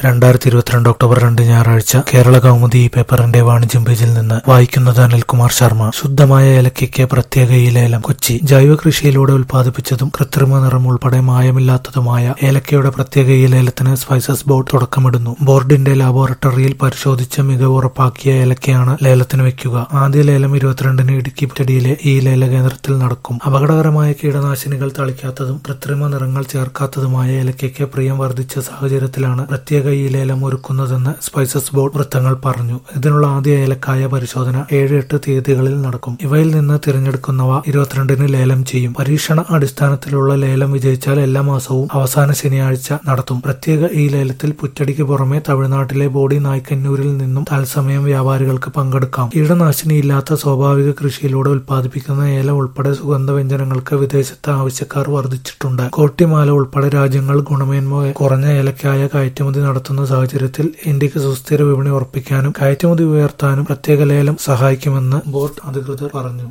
രണ്ടായിരത്തി ഇരുപത്തിരണ്ട് ഒക്ടോബർ രണ്ട് ഞായറാഴ്ച കേരള കൗമുദി ഈ പേപ്പറിന്റെ വാണിജ്യം പേജിൽ നിന്ന് വായിക്കുന്നത് അനിൽകുമാർ ശർമ്മ ശുദ്ധമായ ഏലക്കയ്ക്ക് പ്രത്യേക ഈ ലേലം കൊച്ചി ജൈവ കൃഷിയിലൂടെ ഉൽപ്പാദിപ്പിച്ചതും കൃത്രിമ നിറം ഉൾപ്പെടെ മായമില്ലാത്തതുമായ ഏലക്കയുടെ പ്രത്യേക ഈ ലേലത്തിന് സ്പൈസസ് ബോർഡ് തുടക്കമിടുന്നു ബോർഡിന്റെ ലാബോറട്ടറിയിൽ പരിശോധിച്ച് മികവ് ഉറപ്പാക്കിയ ഏലക്കയാണ് ലേലത്തിന് വെക്കുക ആദ്യ ലേലം ഇരുപത്തിരണ്ടിന് ഇടുക്കി ചെടിയിലെ ഈ ലേല കേന്ദ്രത്തിൽ നടക്കും അപകടകരമായ കീടനാശിനികൾ തളിക്കാത്തതും കൃത്രിമ നിറങ്ങൾ ചേർക്കാത്തതുമായ ഏലക്കയ്ക്ക് പ്രിയം വർദ്ധിച്ച സാഹചര്യത്തിലാണ് പ്രത്യേക ഈ ലേലം ഒരുക്കുന്നതെന്ന് സ്പൈസസ് ബോർഡ് വൃത്തങ്ങൾ പറഞ്ഞു ഇതിനുള്ള ആദ്യ ഏലക്കായ പരിശോധന ഏഴ് എട്ട് തീയതികളിൽ നടക്കും ഇവയിൽ നിന്ന് തിരഞ്ഞെടുക്കുന്നവ ഇരുപത്തിരണ്ടിന് ലേലം ചെയ്യും പരീക്ഷണ അടിസ്ഥാനത്തിലുള്ള ലേലം വിജയിച്ചാൽ എല്ലാ മാസവും അവസാന ശനിയാഴ്ച നടത്തും പ്രത്യേക ഈ ലേലത്തിൽ പുറ്റടിക്ക് പുറമെ തമിഴ്നാട്ടിലെ ബോഡി നായ്ക്കന്നൂരിൽ നിന്നും തത്സമയം വ്യാപാരികൾക്ക് പങ്കെടുക്കാം കീടനാശിനിയില്ലാത്ത സ്വാഭാവിക കൃഷിയിലൂടെ ഉൽപ്പാദിപ്പിക്കുന്ന ഏലം ഉൾപ്പെടെ സുഗന്ധവ്യഞ്ജനങ്ങൾക്ക് വിദേശത്ത് ആവശ്യക്കാർ വർദ്ധിച്ചിട്ടുണ്ട് കോട്ടിമാല ഉൾപ്പെടെ രാജ്യങ്ങൾ ഗുണമേന്മ കുറഞ്ഞ ഏലക്കായ കയറ്റുമതി നടത്തുന്ന സാഹചര്യത്തിൽ ഇന്ത്യക്ക് സുസ്ഥിര വിപണി ഉറപ്പിക്കാനും കയറ്റുമതി ഉയർത്താനും പ്രത്യേക ലേലം സഹായിക്കുമെന്ന് ബോർഡ് അധികൃതർ പറഞ്ഞു